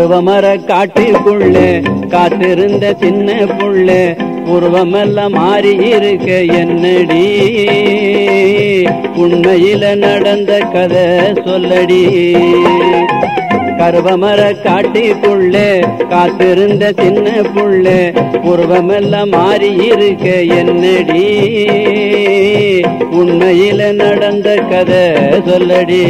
கருவமர காட்டுக்குள்ள காத்திருந்த சின்ன புள்ள உருவமெல்லாம் மாறி இருக்க என்னடி உண்மையில நடந்த கதை சொல்லடி கருவமர காட்டுக்குள்ள காத்திருந்த சின்ன புள்ள உருவமெல்லாம் மாறி இருக்க என்னடி உண்மையில நடந்த கதை சொல்லடி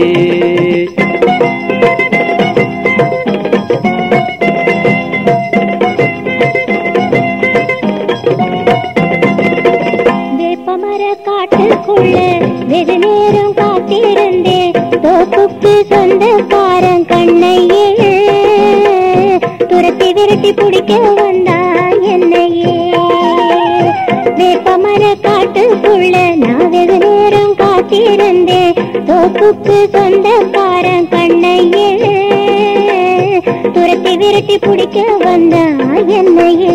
வேப்பமர காட்டுக்குள்ள வெகு நேரம் காத்திருந்தேன் தோப்புக்கு சொந்தக்காரன் கண்ணையே துரத்தி விரட்டி பிடிக்க வந்தான் என்னையே வேப்பமர காட்டுக்குள்ள நான் வெகு நேரம் காத்திருந்தேன் தோப்புக்கு சொந்தக்காரன் கண்ணையே துரத்தி விரட்டி பிடிக்க வந்தான் என்னையே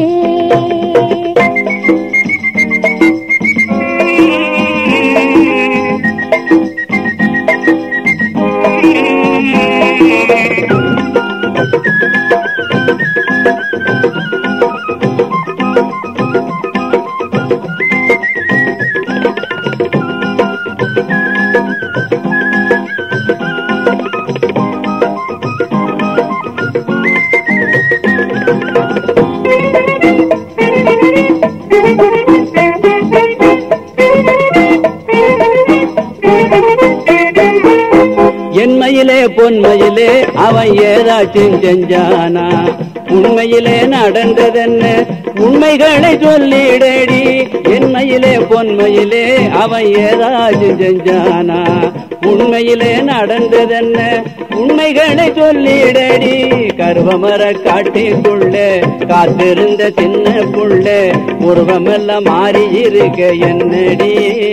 என்மையிலே பொன்மையிலே அவன் ஏதாச்சும் செஞ்சானா உண்மையிலே நடந்ததென்ன உண்மைகளை சொல்லிடடி என்மையிலே பொன்மையிலே அவன் ஏதாச்சும் செஞ்சானா உண்மையிலே நடந்ததென்ன உண்மைகளை சொல்லிடடி கருவமர காட்டிக்குள்ள காத்திருந்த சின்ன புள்ள உருவமெல்லாம் மாறி இருக்க என்னடி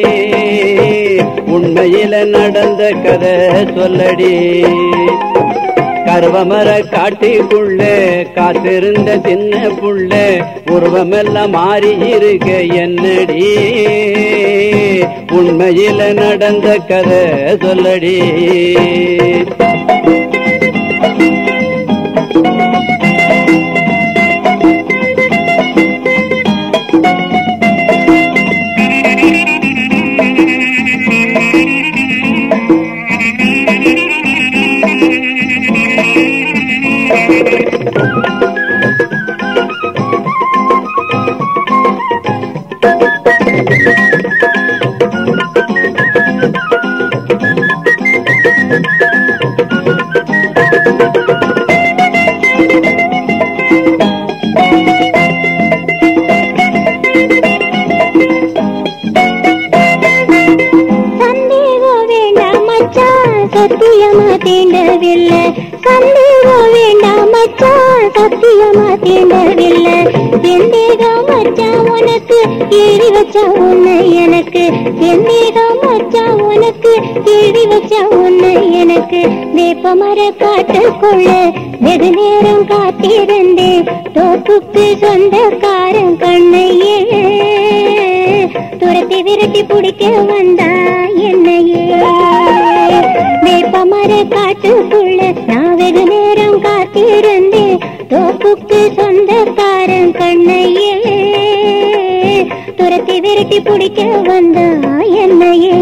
உண்மையில நடந்த கதை சொல்லடி கருவமர காட்டிக்குள்ள காத்திருந்த சின்ன புள்ள உருவமெல்லாம் மாறி இருக்க என்னடி உண்மையில நடந்த கதை சொல்லடி சந்தேகம் வேண்டாம் மச்சான் சத்தியமா தீண்டவில்லை சந்தேகம் வேண்டாம் மச்சான் சத்தியமா தீண்டவில்லை எந்தேகம் மச்சான் உனக்கு ஏறி வச்ச உன்னை எனக்கு எந்தேகம் மச்சான் உனக்கு ஏறி வச்ச உன்னை எனக்கு வேப்பமர காட்டுக்குள்ள வெகு நேரம் காத்திருந்தேன் தோப்புக்கு சொந்தக்காரன் கண்ணையே துரத்தி விரட்டி பிடிக்க வந்தா என்னையே வேப்பமர காட்டுக்குள்ள நான் வெகு நேரம் காத்திருந்தேன் தோப்புக்கு சொந்தக்காரன் கண்ணையே துரத்தி விரட்டி பிடிக்க வந்தா என்னையே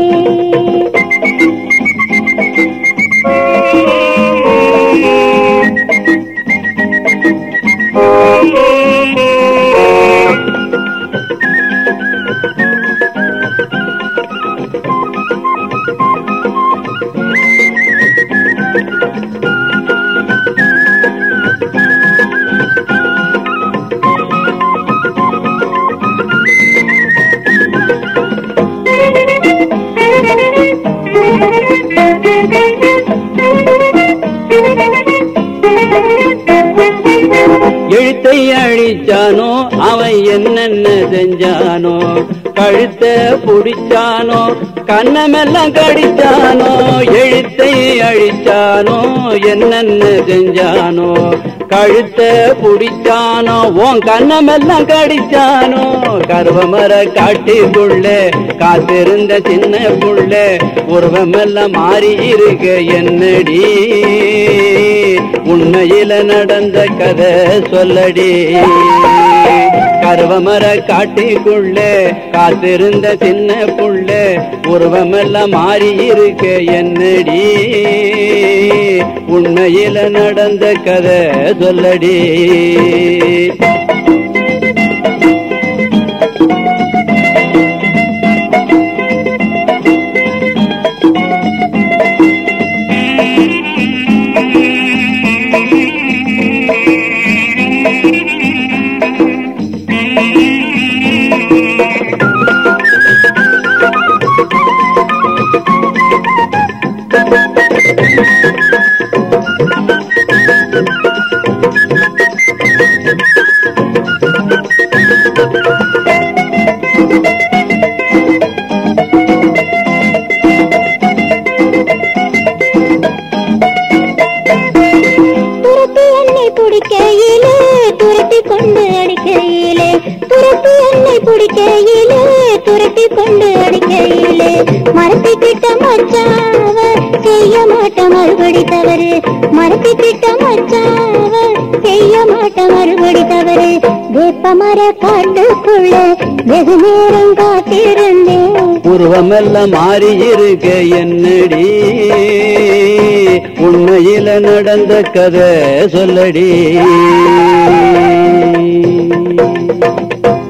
எழுத்தை அழிச்சானோ அவன் என்னென்ன செஞ்சானோ கழுத்த புடிச்சானோ கண்ணமெல்லாம் கடிச்சானோ எழுத்தை அழிச்சானோ என்னென்ன செஞ்சானோ கழுத்த புடிச்சானோ உன் கண்ணமெல்லாம் கடிச்சானோ கருவமர காட்டுக்குள்ள காத்திருந்த சின்ன புள்ள உருவமெல்லாம் மாறி இருக்க என்னடி உண்மையில நடந்த கதை சொல்லடி கருவமர காட்டிக்குள்ளே காத்திருந்த சின்ன புள்ள உருவமெல்லாம் மாறி இருக்க என்னடி உண்மையில நடந்த கதை சொல்லடி துரத்தி என்னை பிடிக்கையிலே துரத்தி கொண்டு அடிக்கையிலே துரத்தி என்னை பிடிக்கையிலே துரத்தி கொண்டு அடிக்கையிலே மரத்துக்கிட்ட மச்சாவ செய்ய மாட்ட மறுபடி தவறு மரத்துக்கிட்ட மச்சாவ செய்ய மாட்ட மறுபடி தவறு வேப்ப மர காட்டுக்குள்ள வெகு நேரம் காத்திருந்தேன் உருவமெல்லாம் மாறி இருக்க என்னடி உண்மையில நடந்த கதை சொல்லடி